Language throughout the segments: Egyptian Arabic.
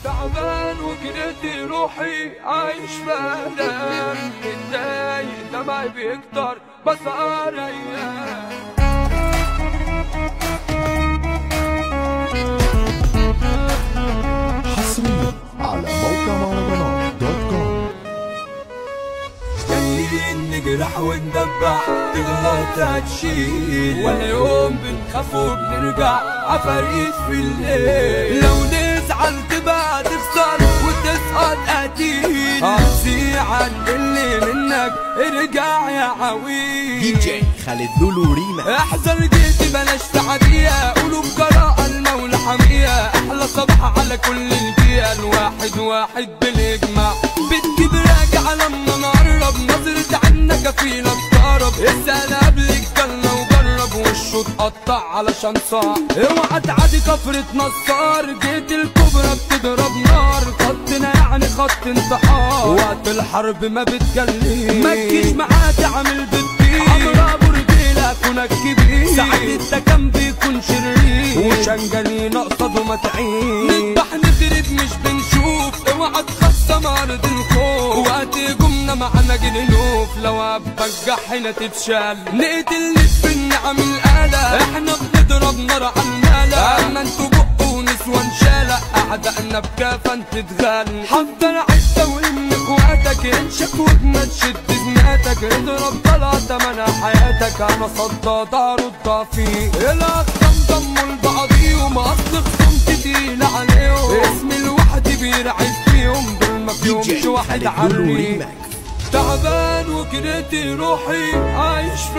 تعبان وكرهت روحي عايش بألم متضايق دمعي بيكتر بسهر أيام حصريا على موقع مهرجانات دوت كوم جايين نجرح وندبح تغلط هتشيل ولا يوم بنخاف وبنرجع عفاريت في الليل لو نزعل تبقى تخسر وتسقط قتيل هتسيع عن اللي منك ارجع يا عويل دي جي خالد لولو ريما احذر جيتي بلاش تعديها قولوا بجراءة المولى حمية احلى صباح على كل الجيل واحد واحد بالاجماع بتجيب راجع لما نقرب نظرة عنا كفيلة بتقرب اسأل قبلك جنة وجرب وشه اتقطع علشان صعب اوعى تعدي كفرة نصار جيت الكبرى بتضرب نار خطنا يعني خط انتحار وقت الحرب ما بتجلي ما تجيش معاه تعمل بالدين عمرها برجيلة كونك كبير ساعتها كان بيكون شرير وشنجلين اقصد وما تعين نذبح نخرب مش بنشوف اوعى تخصم ارض الخوف وقت جمنا معانا جنوف لو ابجح هنا تتشال نقتل في النعم الآلة احنا بنضرب نار على المالة اما انتوا بقوا نسوان شالة اعدائنا بكافة تتغال حضر عزة وام اخواتك انشك ودنا تشد زناتك اضرب طلع تمنى حياتك انا صداد ارد فيه الاخصام ضموا لبعضيهم اصل خصوم تقيل عليهم اسم الواحد بيرعب فيهم دول ما دي جي فيهمش واحد خالد لولو عليه ريما تعبان وكرهت روحي عايش في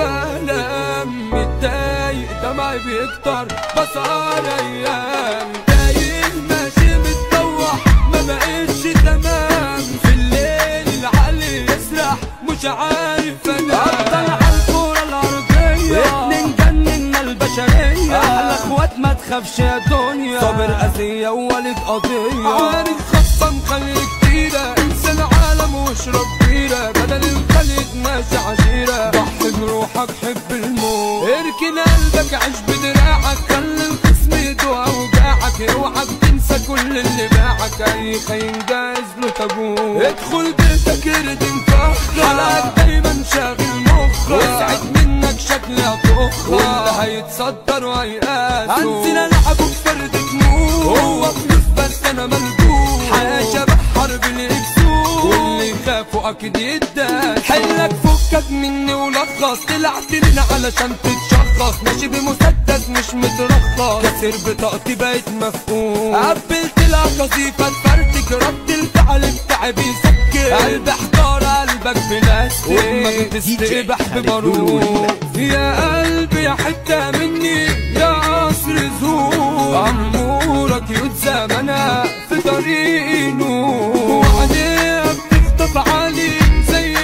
ألم متضايق دمعي بيكتر بسهر أيام تايه ماشي متطوح ما بقتش تمام في الليل العقل يسرح مش عارف أنا أفضل على الكورة الأرضية اتنين جننا البشرية أحلى إخوات ما تخافش يا دنيا صابر أذية ووالد قضية عارف خصم خلي كتيرة انسى العالم واشرب بيرة بدل الخليج ماشي عشيرة ضحي بروحك حب الموت اركن قلبك عيش بدراعك خلي الخصم يدوق اوجاعك اوعى تنسى كل اللي باعك اي خاين جايز له تابوت ادخل بيتك اردم فخرة حلقك دايما شاغل مخك وسعت منك شكل هتخرج واللي هيتصدر وهيقاسوا هنزل العب بفرد موت هو فلوس بس انا ملبوس حياة شبه حرب الاكسوس واللي يخافوا اكيد يداس حلك فكك مني ولخص طلعت لنا علشان تتشخص ماشي بمسدس مش مترخص كسر بطاقتي بقيت مفقود قبلت لها قصيفة اتفرتك رد الفعل بتاعي بيسكر قلب حجارة قلبك بلاستيك ودماغي تستقبح ببارود يا قلبي يا حتة مني يا عصر زهور أمورك يد زمنها في طريق نور وعينيها بتخطف علي زي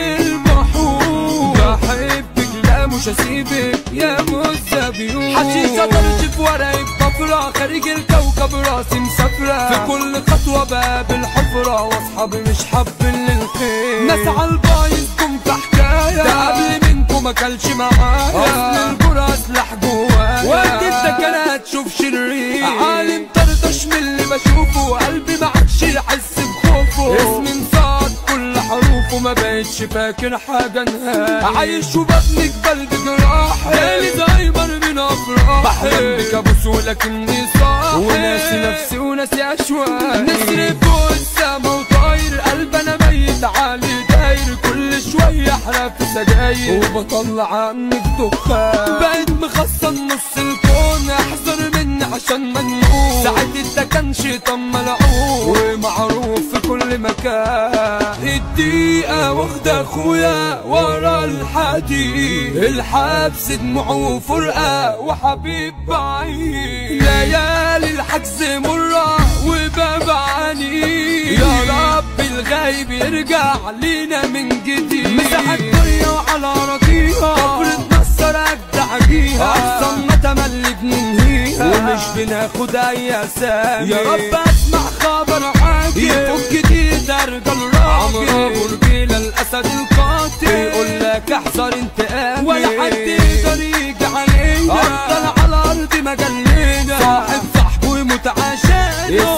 البحور بحبك لا مش هسيبك يا مزابيون حشيشة ضرب في ورقة بفرة خارج الكوكب راسي مسافرة في كل خطوة باب الحفرة واصحابي مش حابين للخير ناس عالبايظ كم في حكاية ده قبل منكم ما كلش معايا اصل الجرى سلاح جوايا وقت الدكنات تشوف شرير عالم طرطش من اللي بشوفه قلبي ما عادش يحس بخوفه اسمي انصاد كل حروفه ما بقتش فاكر حاجة نهائي عايش وببني جبال بجراحي جالي زهايمر من افراحي بحلم بك ابوس ولكني صاحي وناسي نفسي وناسي اشواقي نسر فوق السما وطاير قلب انا ميت عالي داير كل شوية احرق في سجاير وبطلع عنك دخان بقيت مخصن نص الكون احذر مني عشان منقول ساعتها ده كان شيطان ملعون ومعروف في كل مكان الدقيقة واخدة اخويا ورا الحديد الحبس دموعه وفرقة وحبيب بعيد ليالي الحجز مرة وباب عنيد يا رب الغايب يرجع لينا من جديد مسح الدنيا وعلى رضيها كفرة نصر اجدع بيها اقسمنا تملي بننهيها ومش بناخد اي اسامي يا رب اسمع خبر عاجل يفك دي درجة الراجل عمرو برجيل الاسد القاتل يقول لك احذر انتقامي ولا حد يقدر يجي علينا افضل على الارض مجلنا صاحب صاحبه يموت عشانه السن ده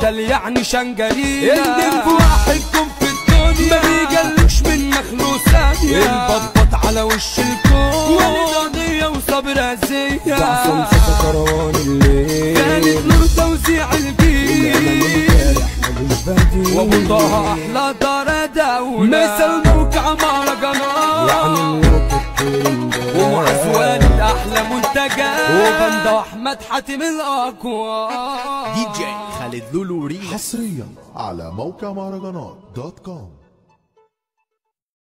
عسل يعني شنجرينا النب واحدكم في الدنيا ما بيجلش من مخلوق ثانية البطبط على وش الكون ولد قضية وصبر أذية تحصل في سكران الليل كانت نور توزيع الجيل وابو طه احلى دار دولة مثل موقع مهرجانات يعني الموت الترند ومعز والد احلى منتجات وبند احمد حاتم الاقوى دي جي خالد لولو ريمكس حصريا على موقع مهرجانات دوت كوم